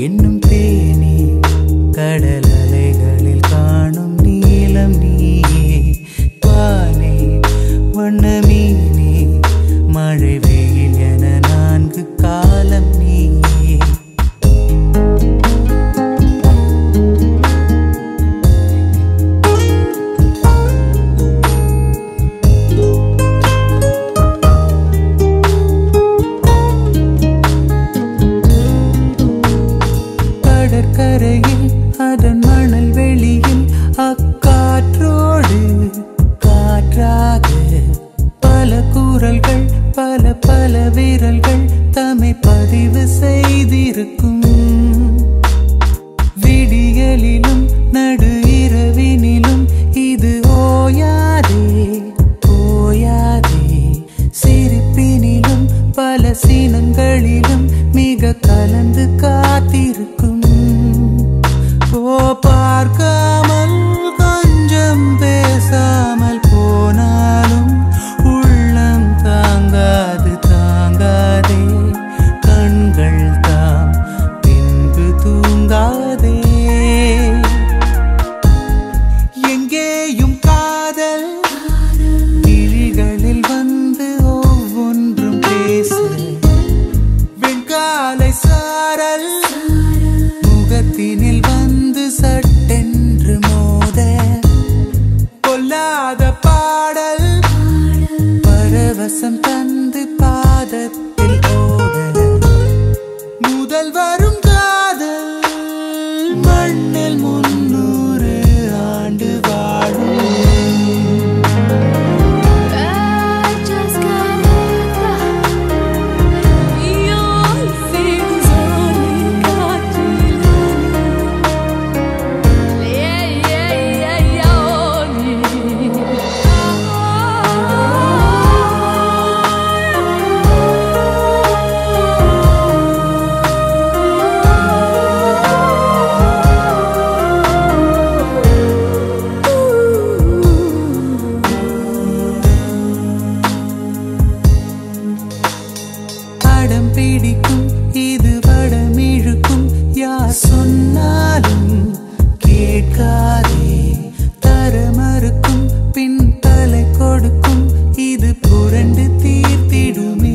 என்னும் தேனே கடல் அலைகளில் காணும் நீலம் நீயே பாலே வண்ண மீனே மழை வெயில் என நான்கு காலம் நீயே கடற்கரையில் அதன் மணல் வெளியில் அக்காற்றோடு காற்றாக பல கூறல்கள் பல பல விரல்கள் தம்மை பதிவு செய்திருக்கும் விடியலிலும் நடு இரவினிலும் இது ஓயாதே ஓயாதே சிரிப்பினிலும் பல சீனங்களிலும் மிக கலந்து காத்திருக்கும் ஓ பார்க்காமல் கொஞ்சம் பேசாமல் போனாலும் உள்ளம் தாங்காது தாங்காதே கண்கள் தாம் பின்பு தூங்காதே எங்கேயும் காதல் விழிகளில் வந்து ஒவ்வொன்றும் பேச வெண்காலை சாரல் முகத்தினில் வந்து சட்டென்று மோத பொல்லாத பாடல் பரவசம் தந்து பாதத்தில் ஓட முதல் வரும் காதல் மண்ணில் முன்னூறு ஆண்டு வாழும் I just can't Your things only got Yeah, yeah, yeah, அடம் பிடிக்கும் இது வடம் இழுக்கும் யார் சொன்னாலும் கேட்காதே தர மறுக்கும் பின் தலை கொடுக்கும் இது புரண்டு தீர்த்திடுமே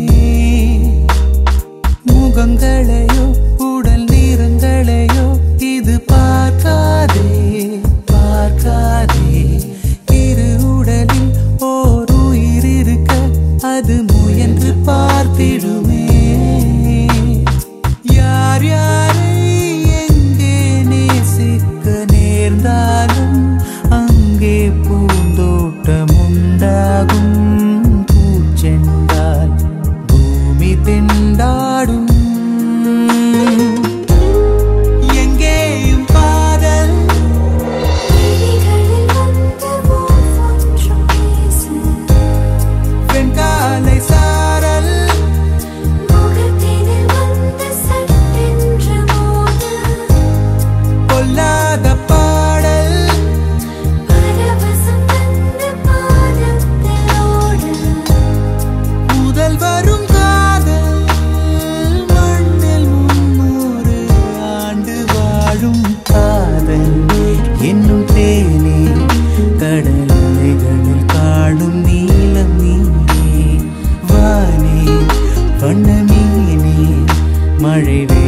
முகங்களையோ உடல் நிறங்களையோ இது பார்க்காதே பார்க்காதே இரு உடலில் ஓர் உயிர் இருக்க அது முயன்று பார்த்திடுமே யார் யாரை எங்கே நேசிக்க நேர்ந்தாலும் அங்கே பூந்தோட்டம் உண்டாகும் பூச்செண்டால் பூமி திண்டாடும் எங்கேயும் பாடல் விழிகளில் வந்து ஒவ்வொன்றும் பேசு வெண்காலை சாரல் முகத்தினில் வந்து சட்டென்று மோத பொல்லாத பாடல் பரவசம் தந்து பாதத்தில் ஓட முதல் வரும் காதல் மண்ணில் முன்னூறு ஆண்டு வாழும் காதல் என்னும் தேனே கடல் அலைகளில் காணும் நீலம் நீயே வானே வண்ண மீனே மழை